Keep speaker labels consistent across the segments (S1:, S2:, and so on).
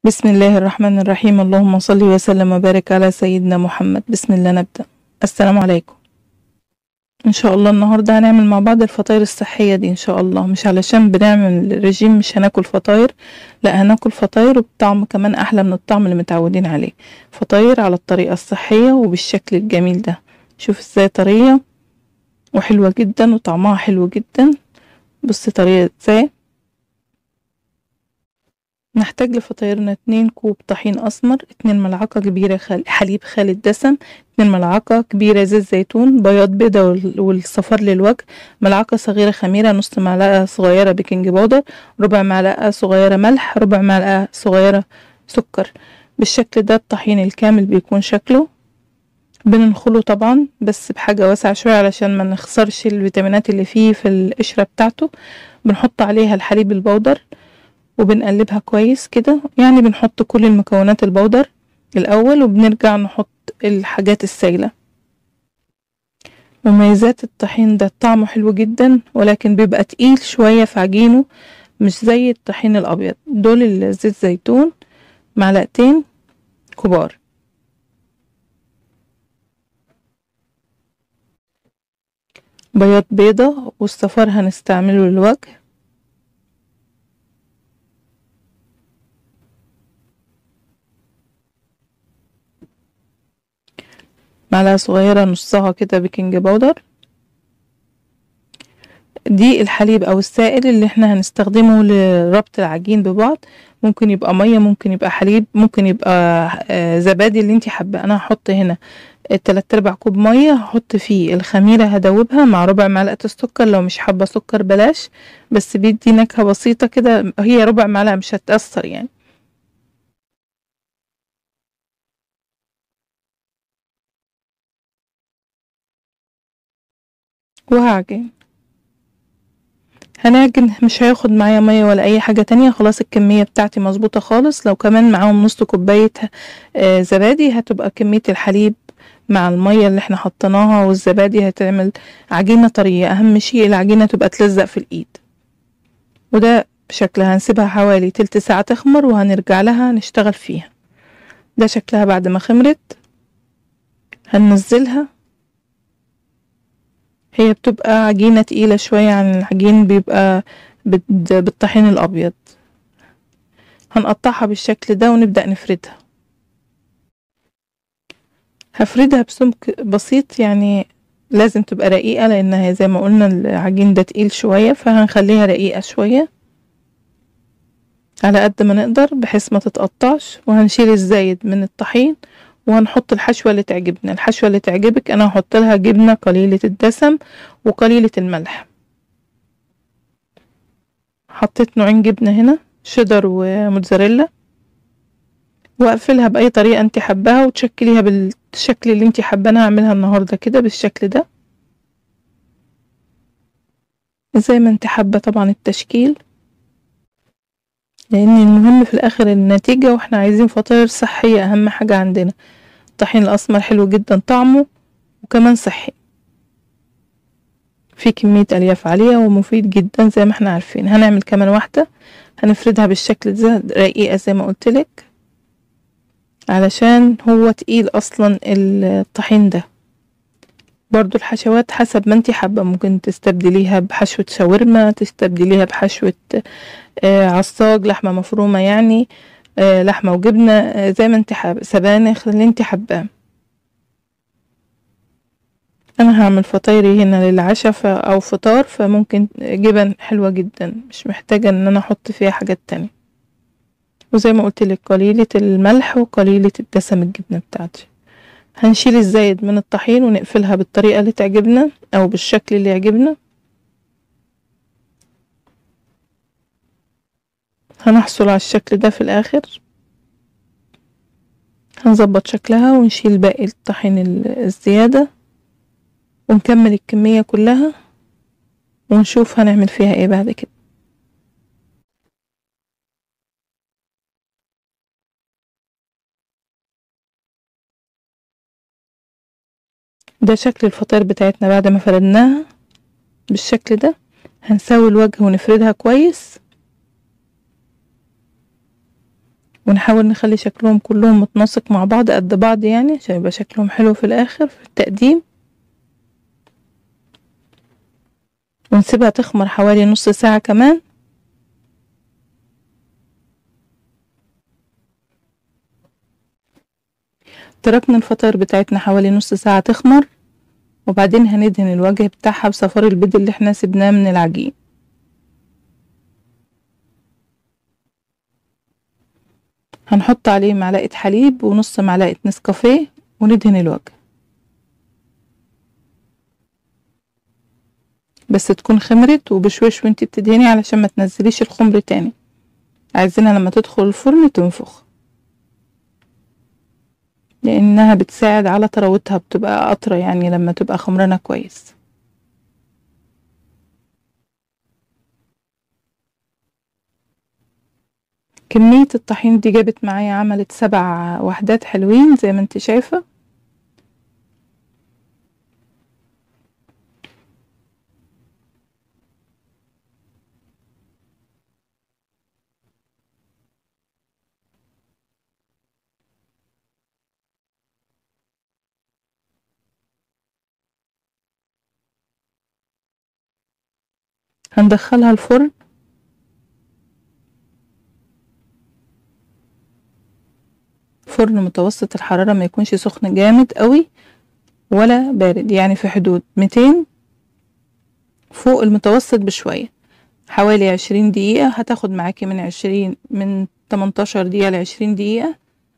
S1: بسم الله الرحمن الرحيم اللهم صل وسلم وبارك على سيدنا محمد بسم الله نبدأ السلام عليكم ان شاء الله النهاردة هنعمل مع بعض الفطاير الصحية دي ان شاء الله مش علشان بنعمل رجيم مش هناكل فطاير لا هناكل فطاير وبطعم كمان احلى من الطعم اللي متعودين عليه فطاير على الطريقة الصحية وبالشكل الجميل ده شوف ازاي طرية وحلوة جدا وطعمها حلو جدا بص طريقة ازاي نحتاج لفطايرنا اتنين كوب طحين اسمر اتنين ملعقة كبيرة خل... حليب خالي الدسم اتنين ملعقة كبيرة زيت زيتون بياض بيضة وال... والصفار للوجه ملعقة صغيرة خميرة نص معلقة صغيرة بيكنج باودر ربع معلقة صغيرة ملح ربع معلقة صغيرة سكر بالشكل ده الطحين الكامل بيكون شكله بننخله طبعا بس بحاجة واسعة شوية علشان ما نخسرش الفيتامينات اللي فيه في القشرة بتاعته بنحط عليها الحليب البودر وبنقلبها كويس كده يعني بنحط كل المكونات البودر الأول وبنرجع نحط الحاجات السايلة مميزات الطحين ده طعمه حلو جدا ولكن بيبقى تقيل شوية في عجينه مش زي الطحين الأبيض دول الزيت زيتون معلقتين كبار بياض بيضة والصفار هنستعمله للوجه معلقة صغيرة نصها كده بيكنج باودر دي الحليب او السائل اللي احنا هنستخدمه لربط العجين ببعض ممكن يبقى مية ممكن يبقى حليب ممكن يبقى آه زبادي اللي انتي حابة انا هحط هنا تلات ارباع كوب مية هحط فيه الخميرة هدوبها مع ربع معلقة السكر لو مش حابة سكر بلاش بس بيدي نكهة بسيطة كده هي ربع معلقة مش هتأثر يعني وهعجن هنعجن مش هياخد معايا مية ولا اي حاجة تانية خلاص الكمية بتاعتي مظبوطة خالص لو كمان معاهم نص كوباية آه زبادي هتبقى كمية الحليب مع المية اللي احنا حطيناها والزبادي هتعمل عجينة طرية اهم شيء العجينة تبقى تلزق في الايد وده بشكلها هنسيبها حوالي تلت ساعة تخمر وهنرجع لها نشتغل فيها ده شكلها بعد ما خمرت هننزلها هي بتبقى عجينة تقيلة شوية عن العجين بيبقى بالطحين الأبيض هنقطعها بالشكل ده ونبدأ نفردها هفردها بسمك بسيط يعني لازم تبقى رقيقة لأنها زي ما قلنا العجين ده تقيل شوية فهنخليها رقيقة شوية على قد ما نقدر بحيث ما تتقطعش وهنشيل الزايد من الطحين وهنحط الحشوة اللي تعجبنا الحشوة اللي تعجبك انا هحط لها جبنة قليلة الدسم وقليلة الملح حطيت نوعين جبنة هنا شيدر وموتزاريلا واقفلها باي طريقة انت حباها وتشكليها بالشكل اللي انت حابة انا هعملها النهاردة كده بالشكل ده زي ما انت حابة طبعا التشكيل لان المهم في الاخر النتيجة واحنا عايزين فطاير صحية اهم حاجة عندنا الطحين الاسمر حلو جدا طعمه وكمان صحي في كمية الياف عالية ومفيد جدا زي ما احنا عارفين هنعمل كمان واحدة هنفردها بالشكل ده رقيقة زي ما قلتلك علشان هو تقيل اصلا الطحين ده برضو الحشوات حسب ما انتي حابة ممكن تستبدليها بحشوة شاورما تستبدليها بحشوة آه عصاج لحمة مفرومة يعني آه لحمة وجبنة آه زي ما انت حابة سبانخ اللي انت حباه انا هعمل فطايري هنا للعشاء او فطار فممكن جبن حلوة جدا مش محتاجة ان انا احط فيها حاجات تانية وزي ما قلت لك قليلة الملح وقليلة الدسم الجبنة بتاعتي هنشيل الزايد من الطحين ونقفلها بالطريقة اللي تعجبنا او بالشكل اللي يعجبنا هنحصل على الشكل ده في الاخر هنظبط شكلها ونشيل باقي الطحين الزيادة ونكمل الكمية كلها ونشوف هنعمل فيها ايه بعد كده ده شكل الفطاير بتاعتنا بعد ما فردناها بالشكل ده هنسوي الوجه ونفردها كويس ونحاول نخلي شكلهم كلهم متناسق مع بعض قد بعض يعني عشان يبقى شكلهم حلو في الاخر في التقديم ونسيبها تخمر حوالي نص ساعة كمان تركنا الفطاير بتاعتنا حوالي نص ساعة تخمر وبعدين هندهن الوجه بتاعها بصفار البيض اللي احنا سيبناه من العجين هنحط عليه معلقة حليب ونص معلقة نسكافيه وندهن الوجه بس تكون خمرت وبشويش وانتي بتدهني علشان ما تنزليش الخمر تاني عايزينها لما تدخل الفرن تنفخ لانها بتساعد على طراوتها بتبقى قطرة يعني لما تبقى خمرانة كويس كمية الطحين دي جابت معايا عملت سبع وحدات حلوين زي ما انت شايفة هندخلها الفرن فرن متوسط الحرارة ما يكونش سخن جامد قوي ولا بارد يعني في حدود ميتين فوق المتوسط بشوية حوالي عشرين دقيقة هتاخد معاكي من عشرين من تمنتاشر دقيقة لعشرين دقيقة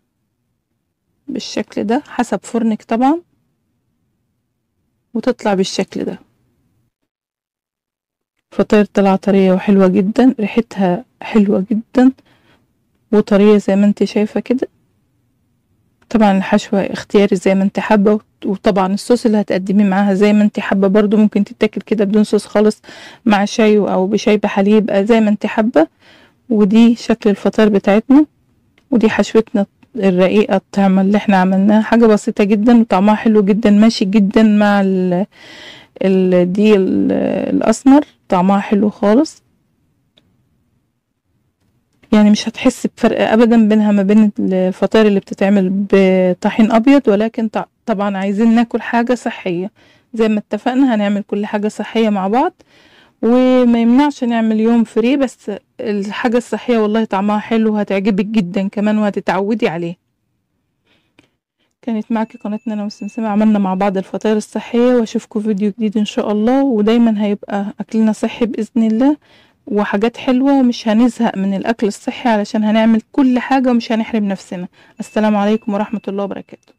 S1: بالشكل ده حسب فرنك طبعا وتطلع بالشكل ده فطاير طلع طرية وحلوة جدا ريحتها حلوة جدا وطرية زي ما انت شايفة كده طبعا الحشوة اختياري زي ما انت حابة وطبعا الصوص اللي هتقدميه معاها زي ما انت حابة برضو ممكن تتاكل كده بدون صوص خالص مع شاي او بشاي بحليب زي ما انت حابة ودي شكل الفطار بتاعتنا ودي حشوتنا الرقيقة الطعمة اللي احنا عملناها حاجة بسيطة جدا وطعمها حلو جدا ماشي جدا مع الدقيق الاسمر طعمها حلو خالص يعني مش هتحس بفرق ابدا بينها ما بين الفطاير اللي بتتعمل بطحين ابيض ولكن طبعا عايزين ناكل حاجه صحيه زي ما اتفقنا هنعمل كل حاجه صحيه مع بعض وما يمنعش نعمل يوم فري بس الحاجه الصحيه والله طعمها حلو وهتعجبك جدا كمان وهتتعودي عليه كانت معاكي قناتنا انا وسمسمة عملنا مع بعض الفطاير الصحيه واشوفكم فيديو جديد ان شاء الله ودايما هيبقى اكلنا صحي باذن الله وحاجات حلوة مش هنزهق من الأكل الصحي علشان هنعمل كل حاجة ومش هنحرم نفسنا السلام عليكم ورحمة الله وبركاته